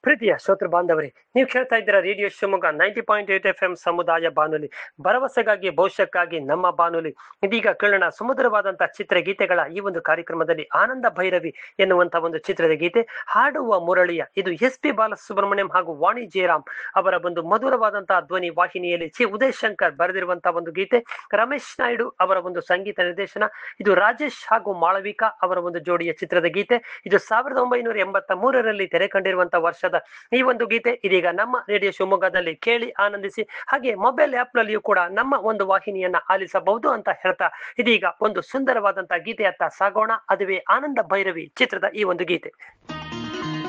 ಪ್ರೀತಿಯ ಶ್ರೋತೃ ಬಾಂಧವರೇ ನೀವು ಕೇಳ್ತಾ ಇದ್ದೀರಾ radio Shivamogga ninety point eight F M ಸಮುದಾಯ ಬಾನುಲಿ ಭರವಸೆಗಾಗಿ ಭವಿಷ್ಯಕ್ಕಾಗಿ ನಮ್ಮ ಬಾನುಲಿ ಇದೀಗ ಕೇಳೋಣ ಸುಮಧುರವಾದಂತಹ ಚಿತ್ರಗೀತೆಗಳ ಈ ಒಂದು ಕಾರ್ಯಕ್ರಮದಲ್ಲಿ ಆನಂದ ಭೈರವಿ ಎನ್ನುವಂತಹ ಒಂದು ಚಿತ್ರದ ಗೀತೆ ಹಾಡುವ ಮುರಳಿಯ ಇದು ಎಸ್ ಪಿ ಬಾಲಸುಬ್ರಹ್ಮಣ್ಯಂ ಹಾಗೂ ವಾಣಿ ಜಯರಾಮ್ ಅವರ ಒಂದು ಮಧುರವಾದಂತಹ ಧ್ವನಿ ವಾಹಿನಿಯಲ್ಲಿ ಚಿ ಉದಯ್ ಶಂಕರ್ ಬರೆದಿರುವಂತಹ ಒಂದು ಗೀತೆ ರಮೇಶ್ ನಾಯ್ಡು ಅವರ ಒಂದು ಸಂಗೀತ ನಿರ್ದೇಶನ ಇದು ರಾಜೇಶ್ ಹಾಗೂ ಮಾಳವಿಕಾ ಅವರ ಒಂದು ಜೋಡಿಯ ಚಿತ್ರದ ಗೀತೆ ಇದು ಸಾವಿರದ ಒಂಬೈನೂರ ಎಂಬತ್ತ ಮೂರರಲ್ಲಿ ತೆರೆ ಕಂಡಿರುವಂತಹ ವರ್ಷದ ಈ ಒಂದು ಗೀತೆ ಇದೀಗ ನಮ್ಮ ರೇಡಿಯೋ ಶಿವಮೊಗ್ಗದಲ್ಲಿ ಕೇಳಿ ಆನಂದಿಸಿ ಹಾಗೆ ಮೊಬೈಲ್ ಆಪ್ ನಲ್ಲಿಯೂ ಕೂಡ ನಮ್ಮ ಒಂದು ವಾಹಿನಿಯನ್ನ ಆಲಿಸಬಹುದು ಅಂತ ಹೇಳ್ತಾ ಇದೀಗ ಒಂದು ಸುಂದರವಾದಂತಹ ಗೀತೆಯತ್ತ ಸಾಗೋಣ ಅದುವೇ ಆನಂದ ಭೈರವಿ ಚಿತ್ರದ ಈ ಒಂದು ಗೀತೆ